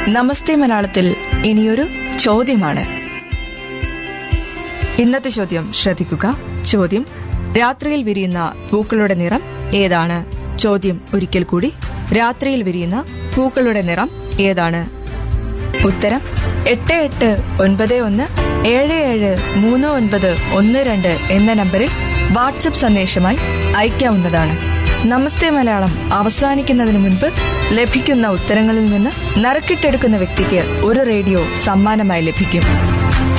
നമസ്തേ മലയാളത്തിൽ ഇനിയൊരു ചോദ്യമാണ് ഇന്നത്തെ ചോദ്യം ശ്രദ്ധിക്കുക ചോദ്യം രാത്രിയിൽ വിരിയുന്ന പൂക്കളുടെ നിറം ഏതാണ് ചോദ്യം ഒരിക്കൽ കൂടി രാത്രിയിൽ വിരിയുന്ന പൂക്കളുടെ നിറം ഏതാണ് ഉത്തരം എട്ട് എട്ട് ഒൻപത് ഒന്ന് ഏഴ് ഏഴ് മൂന്ന് ഒൻപത് ഒന്ന് രണ്ട് എന്ന നമ്പറിൽ വാട്സപ്പ് സന്ദേശമായി അയക്കാവുന്നതാണ് നമസ്തേ മലയാളം അവസാനിക്കുന്നതിന് മുൻപ് ലഭിക്കുന്ന ഉത്തരങ്ങളിൽ നിന്ന് നറുക്കിട്ടെടുക്കുന്ന വ്യക്തിക്ക് ഒരു റേഡിയോ സമ്മാനമായി ലഭിക്കും